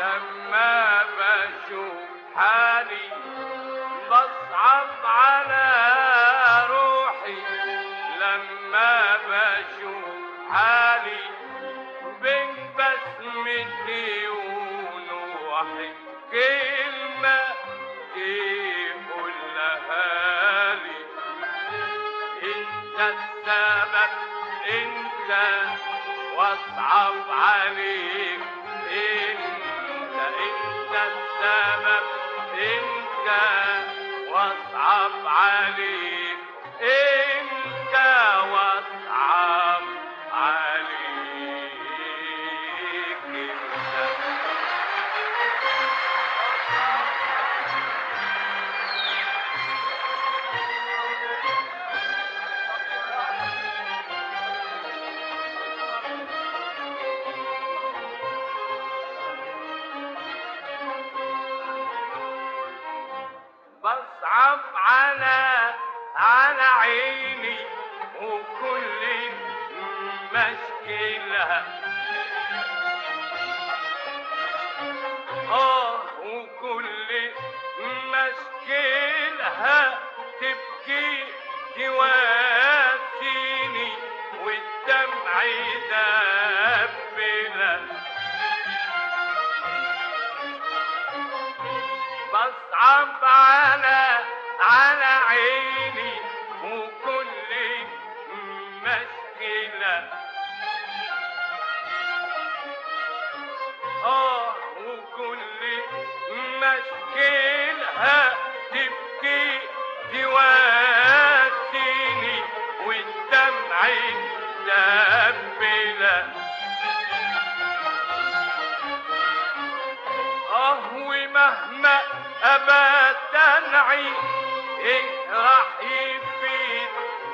لما بشوف حالي بصعب على روحي لما بشوف حالي بين بسمتي ونوحي كلمة تقولها لي انت السبب انت واصعب عليك انت انت السبب انت واصعب عليك انت واصعب عليك انت بصعب على على عيني وكل مشكلة اه وكل مشكلها تبكي تواسيني والدمع يدبلها بصعب على على عيني وكل مشكلة اه وكل مشكلة تبكي تواسيني والدمع يدبلها اه ومهما ابى تنعي ايه راح يفيد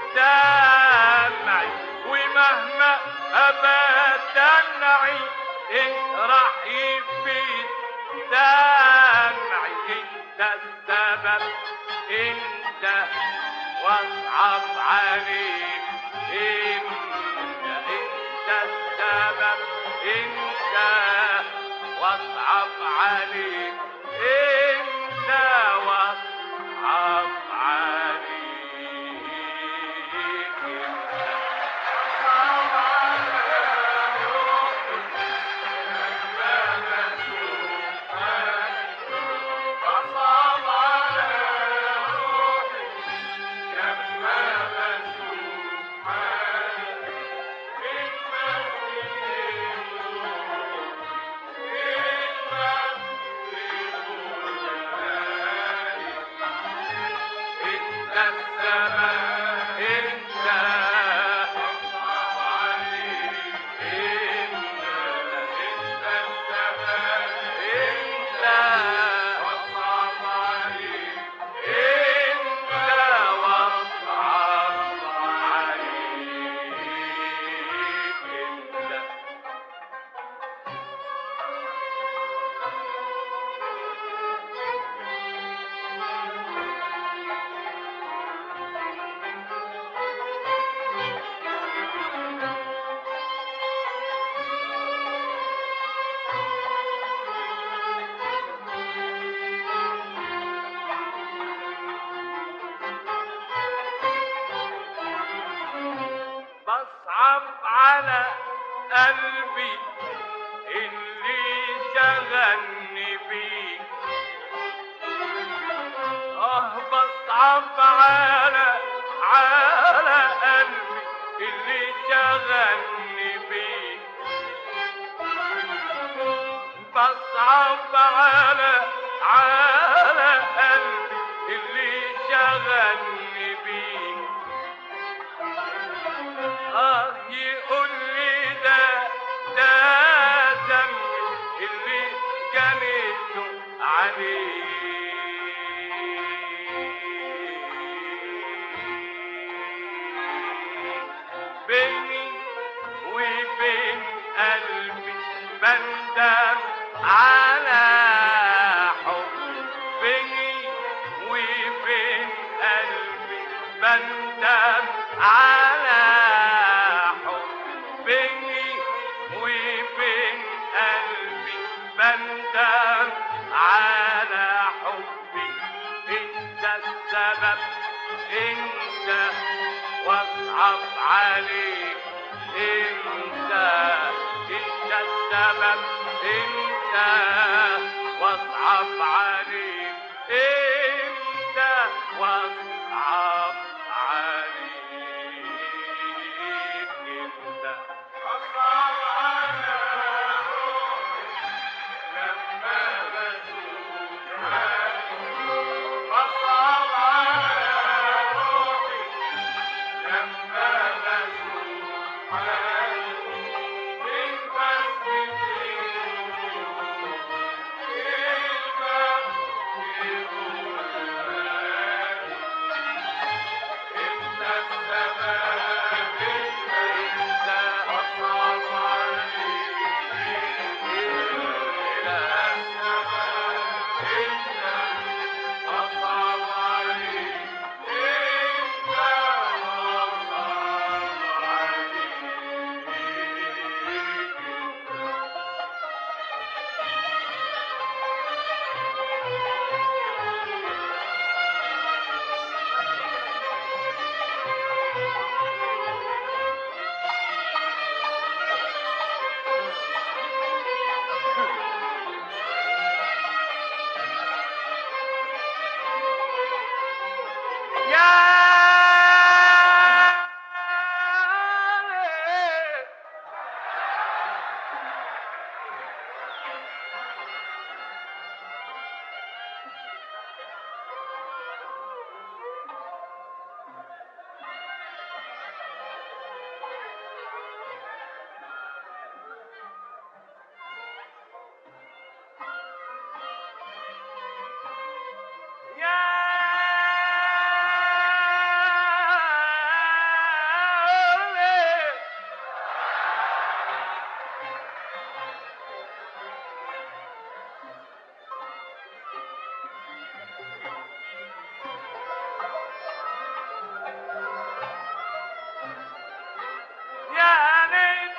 دمعي ومهما ابى تنعي ايه راح يفيد دمعي انت السبب انت واصعب عليك انت انت السبب انت واصعب عليك انت واصعب عليك انت واصعب على روحي لما بشوف حالي واصعب على روحي لما بشوف حالي بصعب على قلبي اللي شغلني بيك اه بصعب على على قلبي اللي شغلني بيك بصعب على على قلبي اللي شغلني بيك اه يقول لي ده ده ذنبي اللي جنيته عليه بيني وبين قلبي بندم على حب بيني وبين قلبي بندم على حب بيني وبين قلبي بندم انت واصعب عليك انت واصعب عليك انت اصعب على روحي لما بسوق اصعب على روحي لما بسوق من يا يا يا ليل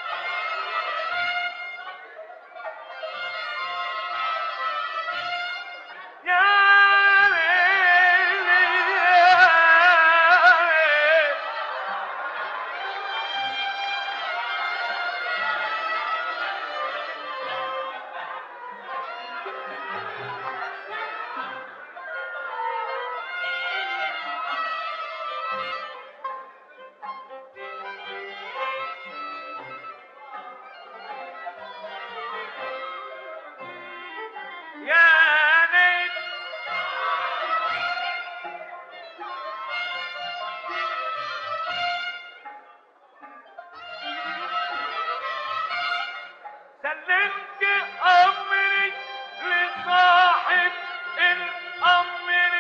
يا ليل يا ليل يا ليل سلمت أمري لصاحب الأمر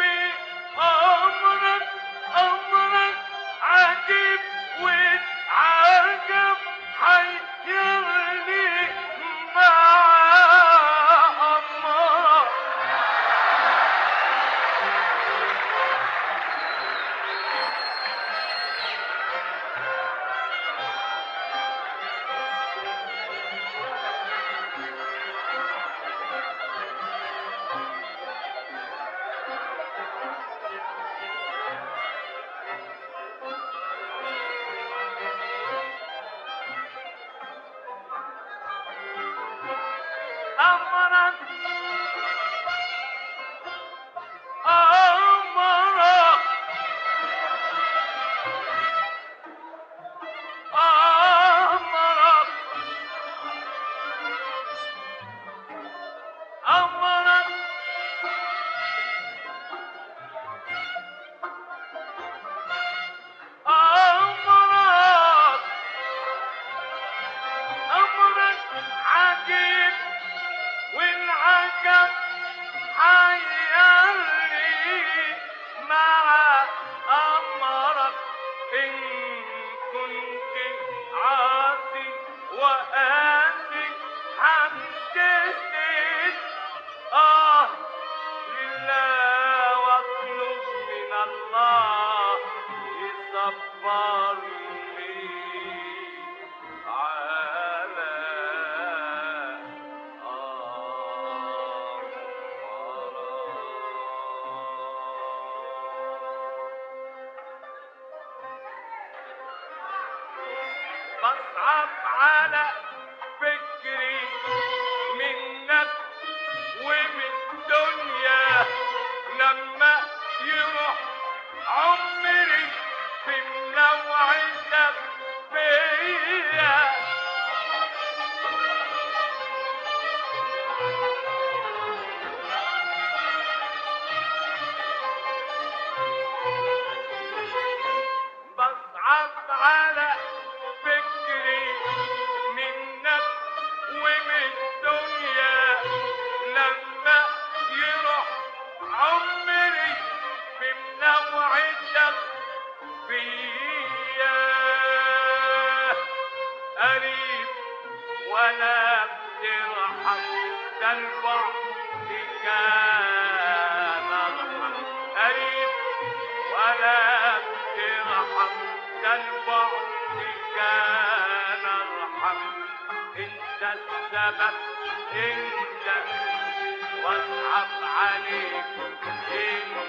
بأمرك أمرك عجيب وعجب حيرني مع أمرك أمرك أمرك أمرك أمرك أمرك أمرك عجيب والعجب حيرني مع أمرك إن كنت عاصي وآسي حمدتك آه لله واطلب من الله يصبرني على بصعب على فكري ترحم ده البعد كان ارحم قريب ولا ترحم ده البعد كان ارحم انت السبب انت واصعب عليك انت